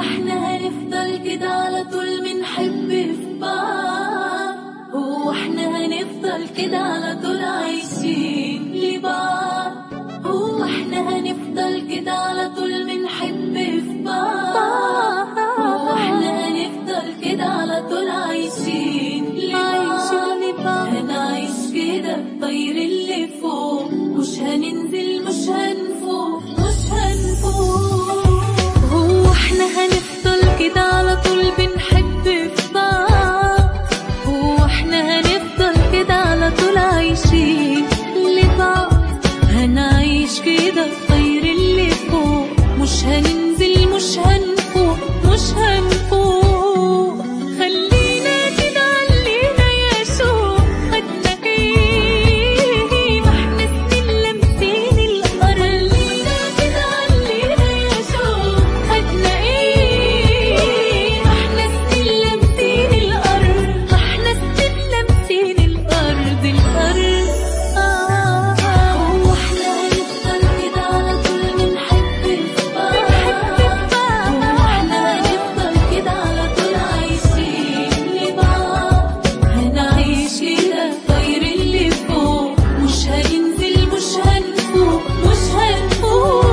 احنا هنفضل كده على طول بنحب في بعض هو احنا هنفضل كده على طول عايشين لبعض هو احنا هنفضل كده على طول بنحب في بعض هو احنا هنفضل كده على طول عايشين لبعض هنعيش كده طير اللي فوق مش هننزل مش هنفوق مش هنفوق هو احنا هنفضل كده على طول بنحب في بعض هو احنا هنفضل كده على طول عايشين لبعض هنعيش كده طير اللي فوق مش هننزل مش هنفوق مش هنفوق خلينا كده علينا يا شوق خدنا ايه ما احنا سنين لامسين الارض خلينا كده علينا يا شوق خدنا ايه ما احنا سنين لامسين الارض ما احنا سنين لامسين الارض الارض آه هو احنا هنفضل كده على طول بنحب في بعض هو احنا هنفضل كده على طول عايشين لبعض هنعيش كده طير اللي فوق مش هننزل مش هنفوق مش هنفوق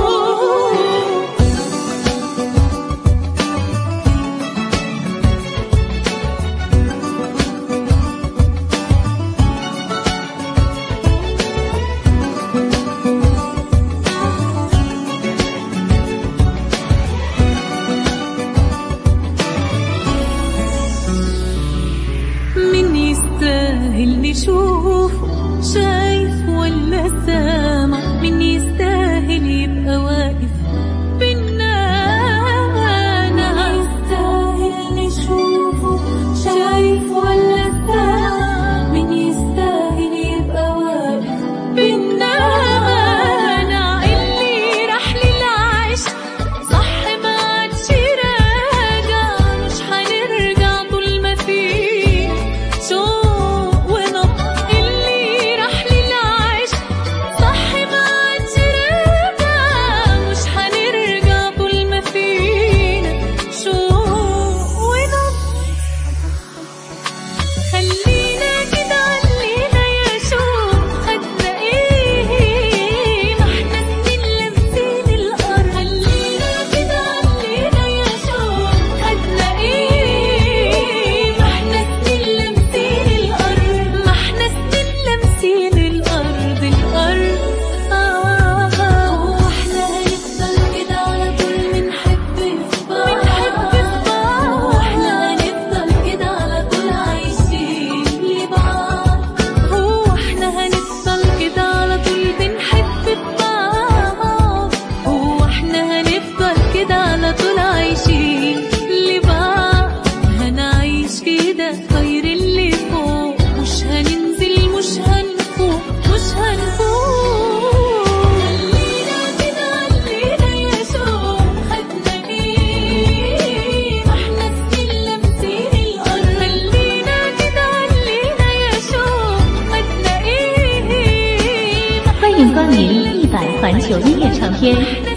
من يستاهل نشوف شايف ولا سامع من يستاهل يبقى واقف بينا أنا يستاهل نشوفه شايف ولا سامع من يستاهل يبقى واقف بينا أنا اللي راح للعشق صح ما عادش راجع مش هنرجع طول ما فيه شوق ونبض اللي راح للعشق صح ما عادش راجع مش هنرجع طول ما فينا شوق ونبض خلينا كده علينا يا شوق خدنا ايه ما احنا سنين لامسين الارض خلينا كده علينا يا شوق خدنا ايه ما احنا سنين لامسين الارض ما احنا سنين لامسين الارض الارض آه هو احنا هنفضل كده على طول بنحب في بعض بنحب في بعض هو احنا هنفضل كده على طول عايشين لبعض هو احنا هنفضل كده على طول بنحب في بعض هو احنا هنفضل كده على طول عايشين لبعض هنعيش كده طير اللي فوق مش هننزل مش هنفوق مش هنفوق خلينا كده علينا يا شوق خدنا ايه ما احنا سنين لامسين الارض خلينا كده علينا يا شوق خدنا ايه ما 欢迎光临一百环球音乐唱片，